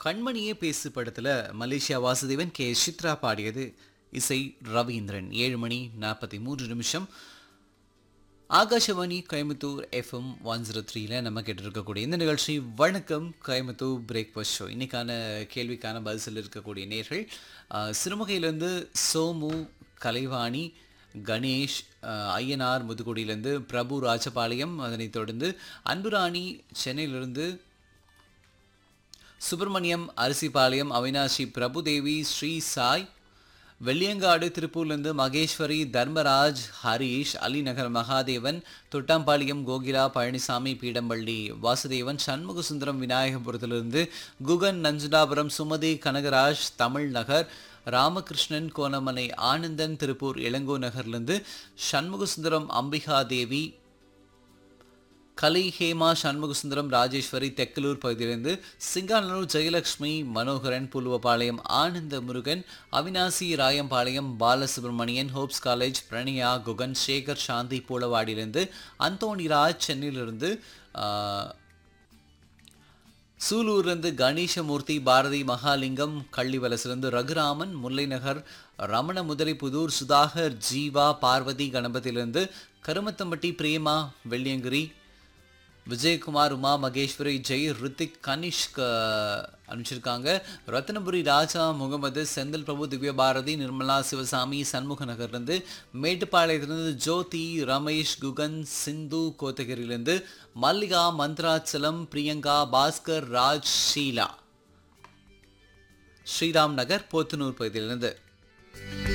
கண்மணியே பேசு படத்தில் மலேசியா வாசுதேவன் கே சித்ரா பாடியது இசை ரவீந்திரன் ஏழு மணி நாற்பத்தி மூன்று நிமிஷம் Akashvani Coimbatore FM one zero த்ரீல நம்ம கேட்டிருக்கக்கூடிய இந்த நிகழ்ச்சி வணக்கம் கோயம்புத்தூர் பிரேக்ஃபாஸ்ட் ஷோ இன்னைக்கான கேள்விக்கான பதில் இருக்கக்கூடிய நேர்கள் அஹ், சிறுமுகையிலேருந்து சோமு கலைவாணி கணேஷ் அஹ், ஐயனார் முதுகுடியிலேருந்து பிரபு ராஜபாளையம் அதனைத் தொடர்ந்து அன்புராணி சென்னையிலிருந்து சுப்பிரமணியம் அரிசிபாளையம் அவினாஷி பிரபுதேவி ஸ்ரீ சாய் வெள்ளியங்காடு திருப்பூர்லேருந்து மகேஸ்வரி தர்மராஜ் ஹரீஷ் அலிநகர் மகாதேவன் தொட்டாம்பாளையம் கோகிலா பழனிசாமி பீடம்பள்ளி வாசுதேவன் சண்முகசுந்தரம் விநாயகபுரத்திலிருந்து குகன் நஞ்சுடாபுரம் சுமதி கனகராஜ் தமிழ்நகர் ராமகிருஷ்ணன் கோணமனை ஆனந்தன் திருப்பூர் இளங்கோ நகர்லேருந்து சண்முகசுந்தரம் அம்பிகா தேவி கலை ஹேமா சண்முகசுந்தரம் ராஜேஸ்வரி தெக்கலூர் பகுதியிலிருந்து சிங்கானூர் ஜெயலட்சுமி மனோகரன் புல்வபாளையம் ஆனந்த முருகன் அவினாசி ராயம்பாளையம் பாலசுப்ரமணியன் ஹோப்ஸ் காலேஜ் பிரணியா குகன் சேகர் சாந்தி பூலவாடியிலிருந்து அந்தோணிராஜ் சென்னையிலிருந்து ஆஹ், சூலூர்லேருந்து கணேசமூர்த்தி பாரதி மகாலிங்கம் கள்ளிவலசிலிருந்து ரகுராமன் முல்லைநகர் ரமண முதலிப்புதூர் சுதாகர் ஜீவா பார்வதி கணபதியிலிருந்து கருமத்தம்பட்டி பிரேமா வெள்ளியங்கிரி விஜயகுமார் உமா மகேஸ்வரி ஜெய் ரித்திக் கனிஷ்க் அஹ், அனுப்பிச்சிருக்காங்க ரத்னபுரி ராஜா முகமது செந்தில் பிரபு திவ்ய பாரதி நிர்மலா சிவசாமி சண்முக நகர்லேருந்து மேட்டுப்பாளையத்திலிருந்து ஜோதி ரமேஷ் குகன் சிந்து கோத்தகிரியிலிருந்து மல்லிகா மந்த்ராச்சலம் பிரியங்கா பாஸ்கர் ராஜ் ஷீலா ஸ்ரீராம் நகர் போத்தனூர் பகுதியிலிருந்து